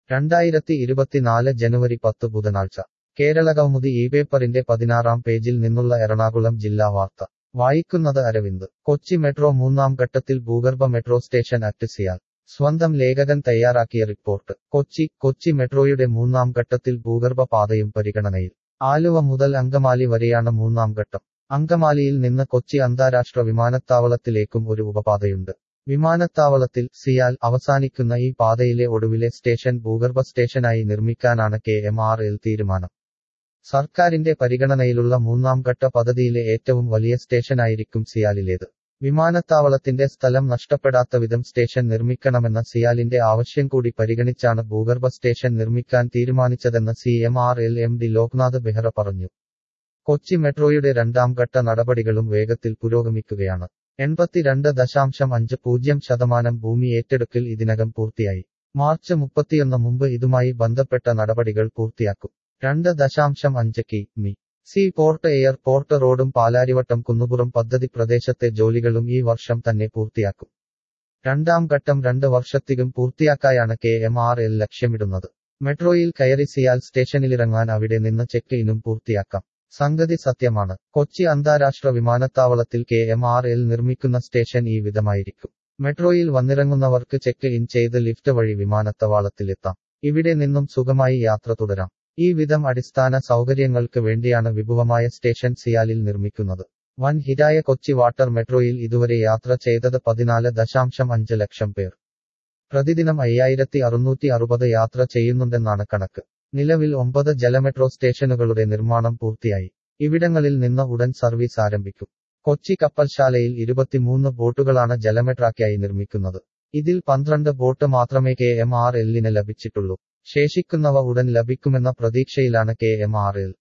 രണ്ടായിരത്തി ഇരുപത്തിനാല് ജനുവരി പത്ത് ബുധനാഴ്ച കേരളകൗമുദി ഈ പേപ്പറിന്റെ പതിനാറാം പേജിൽ നിന്നുള്ള എറണാകുളം ജില്ലാ വാർത്ത വായിക്കുന്നത് അരവിന്ദ് കൊച്ചി മെട്രോ മൂന്നാം ഘട്ടത്തിൽ ഭൂഗർഭ മെട്രോ സ്റ്റേഷൻ അറ്റ് സിയാൽ സ്വന്തം ലേഖകൻ തയ്യാറാക്കിയ റിപ്പോർട്ട് കൊച്ചി കൊച്ചി മെട്രോയുടെ മൂന്നാം ഘട്ടത്തിൽ ഭൂഗർഭ പാതയും പരിഗണനയിൽ ആലുവ മുതൽ അങ്കമാലി വരെയാണ് മൂന്നാം ഘട്ടം അങ്കമാലിയിൽ നിന്ന് കൊച്ചി അന്താരാഷ്ട്ര വിമാനത്താവളത്തിലേക്കും ഒരു ഉപപാതയുണ്ട് വിമാനത്താവളത്തിൽ സിയാൽ അവസാനിക്കുന്ന ഈ പാതയിലെ ഒടുവിലെ സ്റ്റേഷൻ ഭൂഗർഭ സ്റ്റേഷനായി നിർമ്മിക്കാനാണ് കെ എം ആർ എൽ തീരുമാനം സർക്കാരിന്റെ പരിഗണനയിലുള്ള മൂന്നാം ഘട്ട പദ്ധതിയിലെ ഏറ്റവും വലിയ സ്റ്റേഷനായിരിക്കും സിയാലിലേത് വിമാനത്താവളത്തിന്റെ സ്ഥലം നഷ്ടപ്പെടാത്ത വിധം സ്റ്റേഷൻ നിർമ്മിക്കണമെന്ന സിയാലിന്റെ ആവശ്യം കൂടി പരിഗണിച്ചാണ് ഭൂഗർഭ സ്റ്റേഷൻ നിർമ്മിക്കാൻ തീരുമാനിച്ചതെന്ന് C M R L M D Loknath Behera പറഞ്ഞു കൊച്ചി മെട്രോയുടെ രണ്ടാം ഘട്ട നടപടികളും വേഗത്തിൽ പുരോഗമിക്കുകയാണ് എൺപത്തിരണ്ട് ദശാംശം അഞ്ച് പൂജ്യം ശതമാനം ഭൂമി ഏറ്റെടുക്കൽ ഇതിനകം പൂർത്തിയായി മാർച്ച് മുപ്പത്തിയൊന്ന് മുമ്പ് ഇതുമായി ബന്ധപ്പെട്ട നടപടികൾ പൂർത്തിയാക്കും രണ്ട് ദശാംശം അഞ്ച് കി മി സി പോർട്ട് എയർപോർട്ട് റോഡും പാലാരിവട്ടം കുന്നുപുറം പദ്ധതി പ്രദേശത്തെ ജോലികളും ഈ വർഷം തന്നെ പൂർത്തിയാക്കും രണ്ടാം ഘട്ടം രണ്ട് വർഷത്തിലും പൂർത്തിയാക്കായാണ് കെ എം ആർ എൽ ലക്ഷ്യമിടുന്നത് മെട്രോയിൽ കയറി സിയാൽ സ്റ്റേഷനിലിറങ്ങാൻ അവിടെ നിന്ന് ചെക്ക് ഇനും പൂർത്തിയാക്കാം സംഗതി സത്യമാണ് കൊച്ചി അന്താരാഷ്ട്ര വിമാനത്താവളത്തിൽ കെ എം ആർ എൽ നിർമ്മിക്കുന്ന സ്റ്റേഷൻ ഈ വിധമായിരിക്കും മെട്രോയിൽ വന്നിറങ്ങുന്നവർക്ക് ചെക്ക് ഇൻ ചെയ്ത് ലിഫ്റ്റ് വഴി വിമാനത്താവളത്തിലെത്താം ഇവിടെ നിന്നും സുഖമായി യാത്ര തുടരാം ഈ വിധം അടിസ്ഥാന സൗകര്യങ്ങൾക്ക് വേണ്ടിയാണ് വിഭവമായ സ്റ്റേഷൻ സിയാലിൽ നിർമ്മിക്കുന്നത് വൻ ഹിരായ കൊച്ചി വാട്ടർ മെട്രോയിൽ ഇതുവരെ യാത്ര ചെയ്തത് പതിനാല് ദശാംശം അഞ്ച് ലക്ഷം പേർ പ്രതിദിനം അയ്യായിരത്തി അറുന്നൂറ്റി അറുപത് യാത്ര ചെയ്യുന്നുണ്ടെന്നാണ് കണക്ക് നിലവിൽ ഒമ്പത് ജലമെട്രോ സ്റ്റേഷനുകളുടെ നിർമ്മാണം പൂർത്തിയായി ഇവിടങ്ങളിൽ നിന്ന് ഉടൻ സർവീസ് ആരംഭിക്കും കൊച്ചി കപ്പൽശാലയിൽ ഇരുപത്തിമൂന്ന് ബോട്ടുകളാണ് ജലമെട്രാക്കായി നിർമ്മിക്കുന്നത് ഇതിൽ പന്ത്രണ്ട് ബോട്ട് മാത്രമേ കെ എം ആർ എല്ലിന് ലഭിച്ചിട്ടുള്ളൂ ശേഷിക്കുന്നവ ഉടൻ ലഭിക്കുമെന്ന പ്രതീക്ഷയിലാണ് കെ എം ആർ എൽ